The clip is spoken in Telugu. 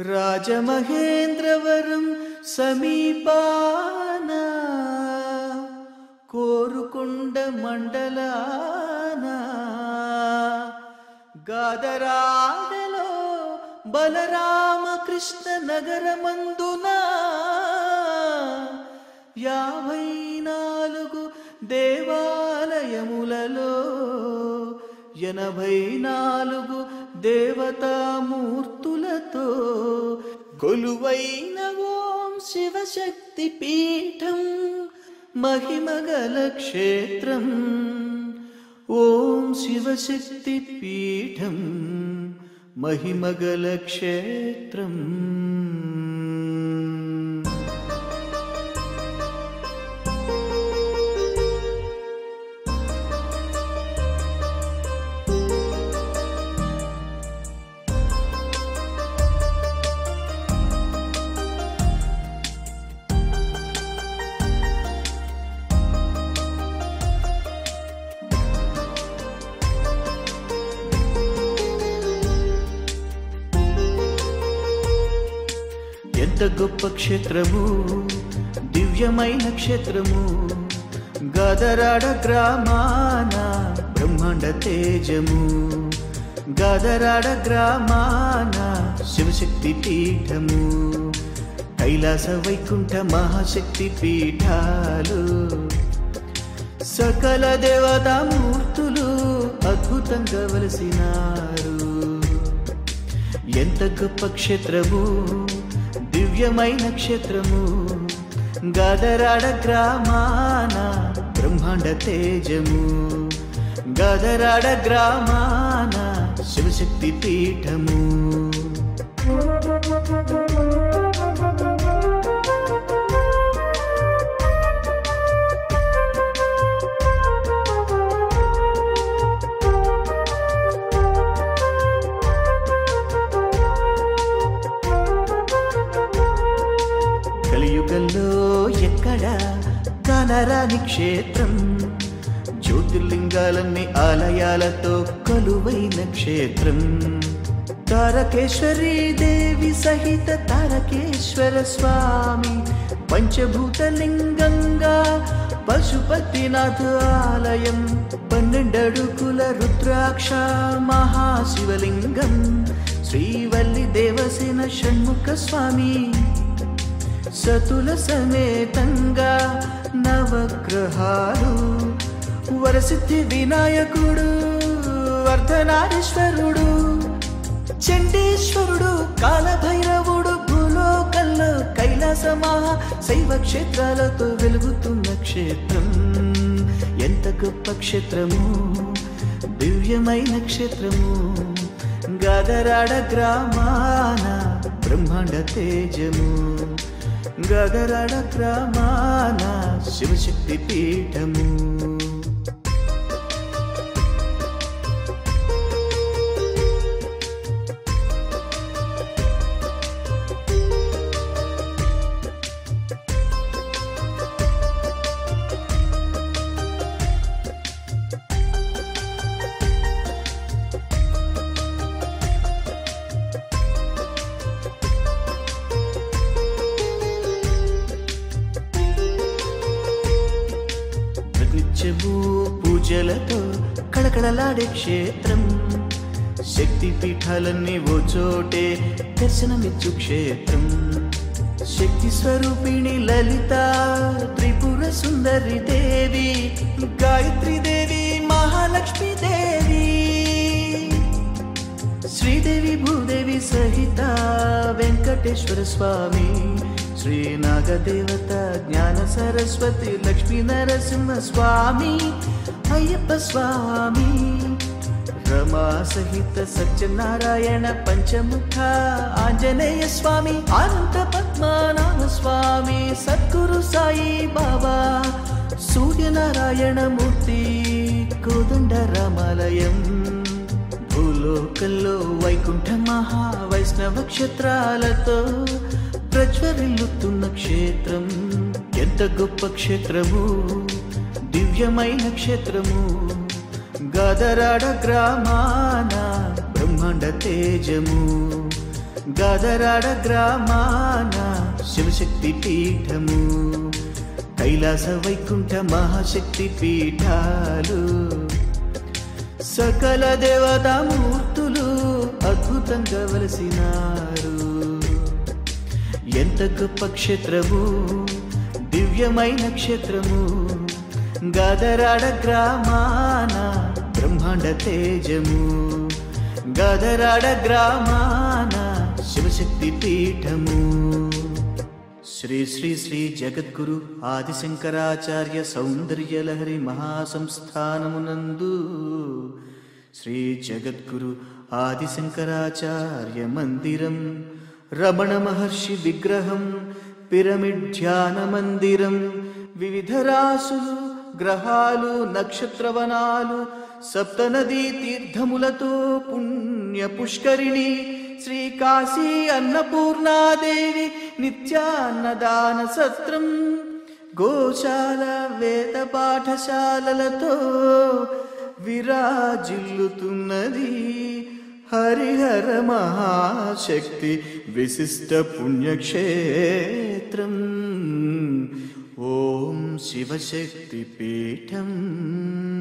రాజమహేంద్రవరం సమీపాన కోరుకొండ మండలాన గాదరాడలో బలరామకృష్ణ నగరమందున యాభై నాలుగు దేవాలయములలో ఎనభై నాలుగు దేవతామూర్తులతో కొలువైన ఓం శివశక్తి పీఠం మహిమగల క్షేత్రం ఓం శివశక్తి పీఠం మహిమగల క్షేత్రం ఎంత గొప్ప క్షేత్రము దివ్యమైన క్షేత్రము గదరాడ గ్రామాన బ్రహ్మాండ తేజము గదరాడ గ్రామాన శివశక్తి పీఠము కైలాస వైకుంఠ మహాశక్తి పీఠాలు సకల దేవతామూర్తులు అద్భుతంగా వలసినారు ఎంత గొప్ప క్షేత్రము దివ్యమైన క్షేత్రము గదరాడ గ్రామాన బ్రహ్మాండ తేజము గదరాడ గ్రామాన శివశక్తి పీఠము కలియుగంలో ఎక్కడ కానరాని క్షేత్రం జ్యోతిర్లింగాలన్నీ ఆలయాలతో కొలువైన క్షేత్రం తారకేశ్వరి దేవి సహిత తారకేశ్వర స్వామి పంచభూతలింగంగా పశుపతినాథ ఆలయం పన్నెండడుగుల రుద్రాక్ష మహాశివలింగం శ్రీవల్లి దేవసేన షణ్ముఖ స్వామి సతుల సమేతంగా నవగ్రహాలు వరసిద్ధి వినాయకుడు వర్ధనారీశ్వరుడు చండీశ్వరుడు కాలభైరవుడు భూలోకంలో కైలాస మహా శైవ క్షేత్రాలతో వెలుగుతున్న క్షేత్రం ఎంత గొప్ప క్షేత్రము దివ్యమైన క్షేత్రము గదరాడ గ్రామాన బ్రహ్మాండ తేజము గదరాడ గ్రామాన శివశక్తి పీఠము నిత్యము పూజలతో కళకళలాడే క్షేత్రం శక్తి పీఠాలన్నీ ఓ చోటే దర్శనమిచ్చు క్షేత్రం శక్తి స్వరూపిణి లలిత త్రిపుర సుందరి దేవి గాయత్రి దేవి మహాలక్ష్మి దేవి శ్రీదేవి భూదేవి సహిత వెంకటేశ్వర స్వామి శ్రీ నాగదేవత జ్ఞాన సరస్వతి లక్ష్మీ నరసింహ స్వామి అయ్యప్ప స్వామి రమా సహిత సత్యనారాయణ పంచముఖ ఆంజనేయ స్వామి అనంత పద్మనాభ స్వామి సద్గురు సాయి బాబా సూర్యనారాయణ మూర్తి కోదండ రామాలయం భూలోకంలో వైకుంఠ మహా వైష్ణవ క్షేత్రాలతో ప్రజ్వరిల్లుతున్న క్షేత్రం ఎంత గొప్ప క్షేత్రము దివ్యమైన క్షేత్రము గదరాడ గ్రామాన బ్రహ్మాండ తేజము గదరాడ గ్రామాన శివశక్తి పీఠము కైలాస వైకుంఠ మహాశక్తి పీఠాలు సకల దేవతామూర్తులు అద్భుతంగా వలసినారు ఎంత గొప్ప క్షేత్రము దివ్యమైన క్షేత్రము గదరాడ గ్రామాన బ్రహ్మాండ తేజము గదరాడ గ్రామాన శివశక్తి పీఠము శ్రీ శ్రీ శ్రీ జగద్గురు ఆదిశంకరాచార్య సౌందర్యలహరి మహాసంస్థానమునందు శ్రీ జగద్గురు ఆదిశంకరాచార్య మందిరం రమణ మహర్షి విగ్రహం పిరమిడ్ ధ్యాన మందిరం వివిధ రాసులు గ్రహాలు నక్షత్రవనాలు సప్తనదీ తీర్థములతో పుణ్య పుష్కరిణి శ్రీ కాశీ అన్నపూర్ణాదేవి నిత్యాన్నదాన సత్రం గోశాల వేద పాఠశాలలతో విరాజిల్లుతున్నది హరిహర మహాశక్తి విశిష్ట పుణ్యక్షేత్రం ఓం శివశక్తి పీఠం